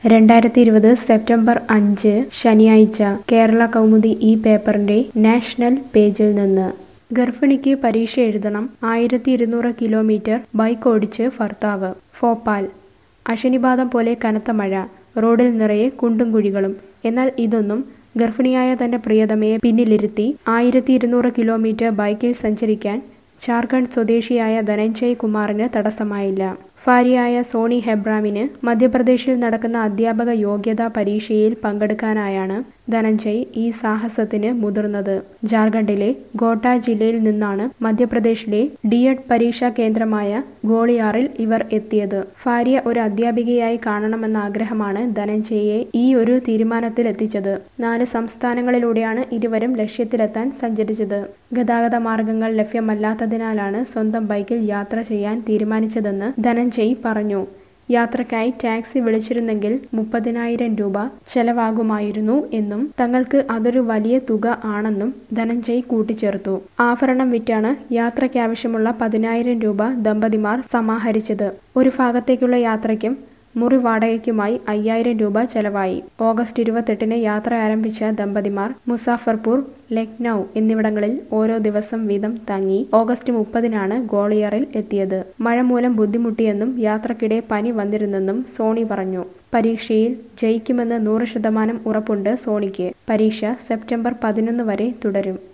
രണ്ടായിരത്തി ഇരുപത് സെപ്റ്റംബർ അഞ്ച് ശനിയാഴ്ച കേരള കൗമുദി ഈ പേപ്പറിന്റെ നാഷണൽ പേജിൽ നിന്ന് ഗർഭിണിക്ക് പരീക്ഷ എഴുതണം ആയിരത്തി ഇരുന്നൂറ് കിലോമീറ്റർ ബൈക്ക് ഓടിച്ച് ഭർത്താവ് ഭോപ്പാൽ അശനിപാതം പോലെ കനത്ത മഴ റോഡിൽ നിറയെ കുണ്ടും കുഴികളും എന്നാൽ ഇതൊന്നും ഗർഭിണിയായ തന്റെ പ്രിയതമയെ പിന്നിലിരുത്തി ആയിരത്തി ഇരുന്നൂറ് കിലോമീറ്റർ ബൈക്കിൽ സഞ്ചരിക്കാൻ ജാർഖണ്ഡ് സ്വദേശിയായ ധനഞ്ജയ് കുമാറിന് തടസ്സമായില്ല ഭാര്യയായ സോണി ഹെബ്രാമിന് മധ്യപ്രദേശിൽ നടക്കുന്ന അധ്യാപക യോഗ്യതാ പരീക്ഷയിൽ പങ്കെടുക്കാനായാണ് ധനഞ്ജയ് ഈ സാഹസത്തിന് മുതിർന്നത് ജാർഖണ്ഡിലെ ഗോട്ട ജില്ലയിൽ നിന്നാണ് മധ്യപ്രദേശിലെ ഡിഎഡ് പരീക്ഷാ കേന്ദ്രമായ ഗോളിയാറിൽ ഇവർ എത്തിയത് ഭാര്യ ഒരു അധ്യാപികയായി കാണണമെന്ന ആഗ്രഹമാണ് ധനഞ്ജയെ ഈ ഒരു തീരുമാനത്തിൽ എത്തിച്ചത് നാല് സംസ്ഥാനങ്ങളിലൂടെയാണ് ഇരുവരും ലക്ഷ്യത്തിലെത്താൻ സഞ്ചരിച്ചത് ഗതാഗത മാർഗങ്ങൾ ലഭ്യമല്ലാത്തതിനാലാണ് സ്വന്തം ബൈക്കിൽ യാത്ര ചെയ്യാൻ തീരുമാനിച്ചതെന്ന് ധനഞ്ജയ് പറഞ്ഞു യാത്രക്കായി ടാക്സി വിളിച്ചിരുന്നെങ്കിൽ മുപ്പതിനായിരം രൂപ ചെലവാകുമായിരുന്നു എന്നും തങ്ങൾക്ക് അതൊരു വലിയ തുക ആണെന്നും ധനഞ്ജയ് കൂട്ടിച്ചേർത്തു ആഭരണം വിറ്റാണ് യാത്രയ്ക്കാവശ്യമുള്ള പതിനായിരം രൂപ ദമ്പതിമാർ സമാഹരിച്ചത് ഒരു ഭാഗത്തേക്കുള്ള യാത്രയ്ക്കും മുറി വാടകയ്ക്കുമായി അയ്യായിരം രൂപ ചെലവായി ഓഗസ്റ്റ് ഇരുപത്തെട്ടിന് യാത്ര ആരംഭിച്ച ദമ്പതിമാർ മുസാഫർപൂർ ലക്നൌ എന്നിവിടങ്ങളിൽ ഓരോ ദിവസം വീതം തങ്ങി ഓഗസ്റ്റ് മുപ്പതിനാണ് ഗോളിയറിൽ എത്തിയത് മഴ മൂലം ബുദ്ധിമുട്ടിയെന്നും യാത്രക്കിടെ പനി വന്നിരുന്നെന്നും സോണി പറഞ്ഞു പരീക്ഷയിൽ ജയിക്കുമെന്ന് നൂറ് ശതമാനം ഉറപ്പുണ്ട് സോണിക്ക് പരീക്ഷ സെപ്റ്റംബർ പതിനൊന്ന് വരെ തുടരും